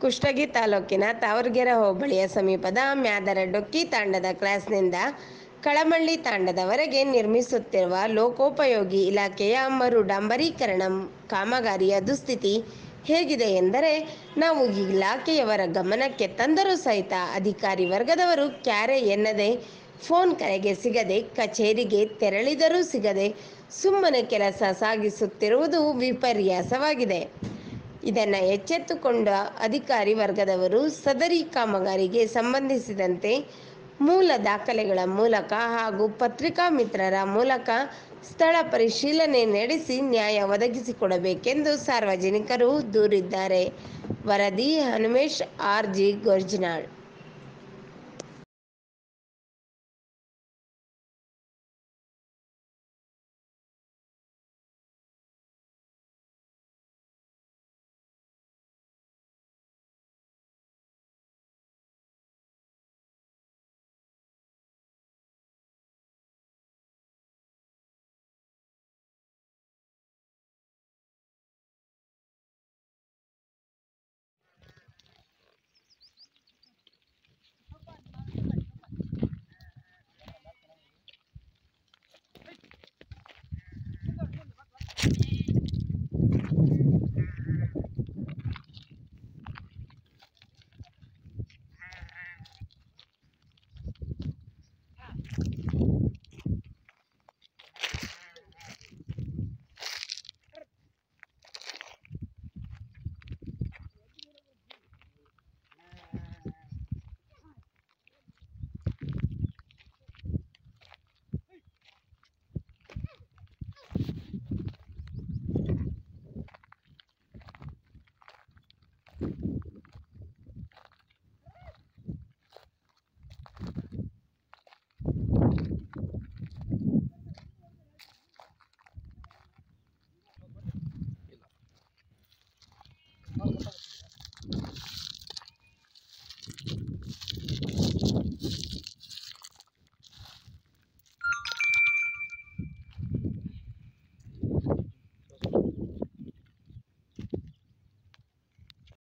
ಕುಷ್ಟಗಿ ತಾಲೂಕಿನ ತಾವರ್ಗೆರೆ ಹೋಬಳಿಯ ಸಮೀಪದ ಮ್ಯಾದರಡೊಕ್ಕಿ ತಾಂಡದ ಕ್ರಾಸ್ನಿಂದ ಕಳಮಳ್ಳಿ ತಾಂಡದವರೆಗೆ ನಿರ್ಮಿಸುತ್ತಿರುವ ಲೋಕೋಪಯೋಗಿ ಇಲಾಖೆಯ ಮರು ಡಾಂಬರೀಕರಣ ಕಾಮಗಾರಿಯ ದುಸ್ಥಿತಿ ಹೇಗಿದೆ ಎಂದರೆ ನಾವು ಈ ಇಲಾಖೆಯವರ ಗಮನಕ್ಕೆ ತಂದರೂ ಸಹಿತ ಅಧಿಕಾರಿ ವರ್ಗದವರು ಕ್ಯಾರೆ ಎನ್ನದೆ ಫೋನ್ ಕರೆಗೆ ಸಿಗದೆ ಕಚೇರಿಗೆ ತೆರಳಿದರೂ ಸಿಗದೆ ಸುಮ್ಮನೆ ಕೆಲಸ ಸಾಗಿಸುತ್ತಿರುವುದು ವಿಪರ್ಯಾಸವಾಗಿದೆ ಇದನ್ನು ಎಚ್ಚೆತ್ತುಕೊಂಡ ಅಧಿಕಾರಿ ವರ್ಗದವರು ಸದರಿ ಕಾಮಗಾರಿಗೆ ಸಂಬಂಧಿಸಿದಂತೆ ಮೂಲ ದಾಖಲೆಗಳ ಮೂಲಕ ಹಾಗೂ ಪತ್ರಿಕಾ ಮಿತ್ರರ ಮೂಲಕ ಸ್ಥಳ ಪರಿಶೀಲನೆ ನಡೆಸಿ ನ್ಯಾಯ ಒದಗಿಸಿಕೊಡಬೇಕೆಂದು ಸಾರ್ವಜನಿಕರು ದೂರಿದ್ದಾರೆ ವರದಿ ಹನುಮೇಶ್ ಆರ್ ಜಿ ಗೊರ್ಜನಾಳ್